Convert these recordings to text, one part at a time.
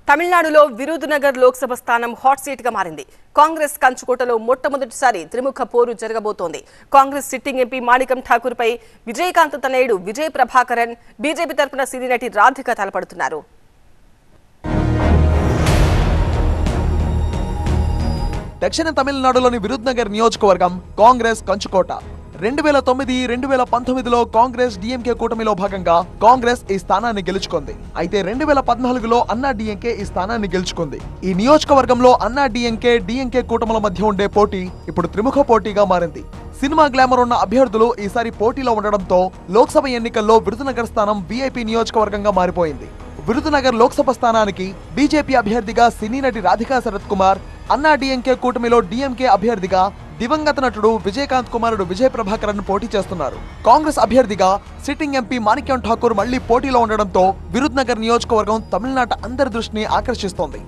తమిళనాడులో విరుదునగర్ లోక్సభ స్థానం hot seat గా మారింది కాంగ్రెస్ కంచుకోటలో మొట్టమొదటిసారి త్రిముఖ పోరు జరగబోతోంది కాంగ్రెస్ సిట్టింగ్ ఎంపీ మాణికం ఠాకూర్ పై విజయకాంత్ తనయుడు విజయ్ ప్రభాకరన్ బీజేపీ తరపున సినీ నటి రాధిక తలపడుతున్నారు దక్షిణ తమిళనాడులోని విరుద్నగర్ నియోజకవర్గం కాంగ్రెస్ కంచుకోట రెండు వేల తొమ్మిది రెండు వేల పంతొమ్మిదిలో కాంగ్రెస్ డిఎంకే కూటమిలో భాగంగా కాంగ్రెస్ ఈ స్థానాన్ని గెలుచుకుంది అయితే రెండు వేల పద్నాలుగులో అన్నా డిఎంకే ఈ స్థానాన్ని గెలుచుకుంది ఈ నియోజకవర్గంలో అన్నా డిఎంకే డిఎంకే కూటముల మధ్య ఉండే పోటీ ఇప్పుడు త్రిముఖ పోటీగా మారింది సినిమా గ్లామర్ ఉన్న అభ్యర్థులు ఈసారి పోటీలో ఉండడంతో లోక్సభ ఎన్నికల్లో విరుదునగర్ స్థానం వీఐపీ నియోజకవర్గంగా మారిపోయింది విరుదునగర్ లోక్సభ స్థానానికి బీజేపీ అభ్యర్థిగా సినీ నటి రాధికా శరత్ కుమార్ అన్నా డిఎంకే కూటమిలో డిఎంకే అభ్యర్థిగా దివంగత నటుడు విజయకాంత్ కుమారుడు విజయ్ ప్రభాకరన్ పోటీ చేస్తున్నారు కాంగ్రెస్ అభ్యర్థిగా సిట్టింగ్ ఎంపీ మాణిక్యం ఠాకూర్ మళ్లీ పోటీలో ఉండడంతో విరుద్నగర్ నియోజకవర్గం తమిళనాట అందరి దృష్టిని ఆకర్షిస్తోంది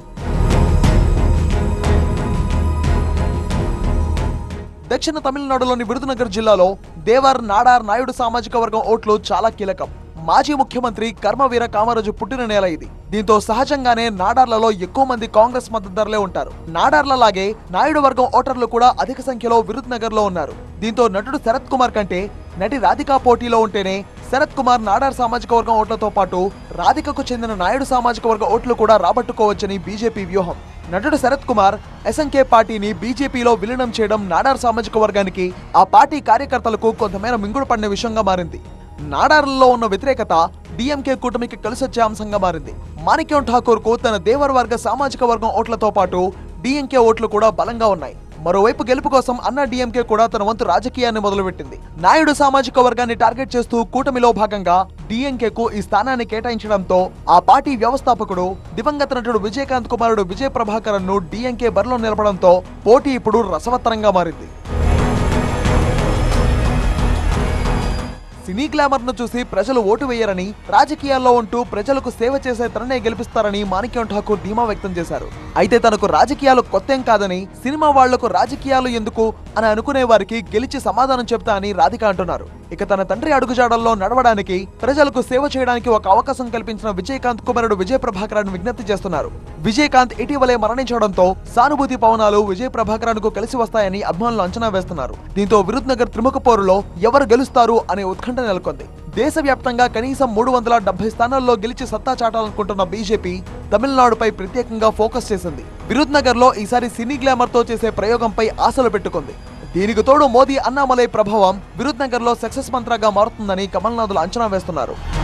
దక్షిణ తమిళనాడులోని విరుదునగర్ జిల్లాలో దేవర్ నాడార్ నాయుడు సామాజిక వర్గం ఓట్లు చాలా కీలకం మాజీ ముఖ్యమంత్రి కర్మవీర కామరాజు పుట్టిన నేల ఇది దీంతో సహజంగానే నాడార్లలో ఎక్కువ మంది కాంగ్రెస్ మద్దతుదారులే ఉంటారు నాడార్లలాగే నాయుడు వర్గం ఓటర్లు కూడా అధిక సంఖ్యలో విరుద్నగర్ లో ఉన్నారు దీంతో నటుడు శరత్ కుమార్ కంటే నటి రాధికా పోటీలో ఉంటేనే శరత్ కుమార్ నాడార్ సామాజిక వర్గం ఓట్లతో పాటు రాధికకు చెందిన నాయుడు సామాజిక వర్గ ఓట్లు కూడా రాబట్టుకోవచ్చని బీజేపీ వ్యూహం నటుడు శరత్ కుమార్ ఎస్ఎంకే పార్టీని బీజేపీలో విలీనం చేయడం నాడార్ సామాజిక వర్గానికి ఆ పార్టీ కార్యకర్తలకు కొంతమేర మింగుడు పడిన విషయంగా మారింది నాడార్లలో ఉన్న వ్యతిరేకత డిఎంకే కూటమికి కలిసొచ్చే అంశంగా మారింది మాణిక్యం ఠాకూర్ కు తన దేవర్ వర్గ సామాజిక వర్గం ఓట్లతో పాటు డిఎంకే ఓట్లు కూడా బలంగా ఉన్నాయి మరోవైపు గెలుపు కోసం అన్న డిఎంకే కూడా తన వంతు రాజకీయాన్ని మొదలుపెట్టింది నాయుడు సామాజిక వర్గాన్ని టార్గెట్ చేస్తూ కూటమిలో భాగంగా డిఎంకేకు ఈ స్థానాన్ని కేటాయించడంతో ఆ పార్టీ వ్యవస్థాపకుడు దివంగత నటుడు విజయకాంత్ కుమారుడు విజయ్ ప్రభాకరన్ ను డిఎంకే బరిలో నిలపడంతో పోటీ ఇప్పుడు రసవత్తరంగా మారింది సినీ గ్లామర్ ను చూసి ప్రజలు ఓటు వేయరని రాజకీయాల్లో ఉంటూ ప్రజలకు సేవ చేసే తననే గెలిపిస్తారని మాణిక్యం ఠాకూర్ ధీమా వ్యక్తం చేశారు అయితే తనకు రాజకీయాలు కొత్తేం కాదని సినిమా వాళ్లకు రాజకీయాలు ఎందుకు అని అనుకునే వారికి గెలిచి సమాధానం చెప్తా అని రాధిక అంటున్నారు ఇక తన తండ్రి అడుగుజాడల్లో నడవడానికి ప్రజలకు సేవ చేయడానికి ఒక అవకాశం కల్పించిన విజయకాంత్ కుమారుడు విజయ్ ప్రభాకరన్ విజ్ఞప్తి చేస్తున్నారు విజయకాంత్ ఇటీవలే మరణించడంతో సానుభూతి పవనాలు విజయ్ ప్రభాకరన్ కు కలిసి వస్తాయని అభిమానులు అంచనా వేస్తున్నారు దీంతో విరుద్నగర్ త్రిముఖ పోరులో ఎవరు గెలుస్తారు అనే ఉత్కంఠ నెలకొంది దేశవ్యాప్తంగా కనీసం మూడు వందల డెబ్బై స్థానాల్లో గెలిచి సత్తా చాటాలనుకుంటున్న బీజేపీ తమిళనాడుపై ప్రత్యేకంగా ఫోకస్ చేసింది విరుద్నగర్ లో ఈసారి సినీ గ్లామర్ తో చేసే ప్రయోగంపై ఆశలు పెట్టుకుంది దీనికి తోడు మోదీ అన్నామలై ప్రభావం విరుద్నగర్ లో సక్సెస్ మంత్రాగా మారుతుందని కమల్నాథులు అంచనా వేస్తున్నారు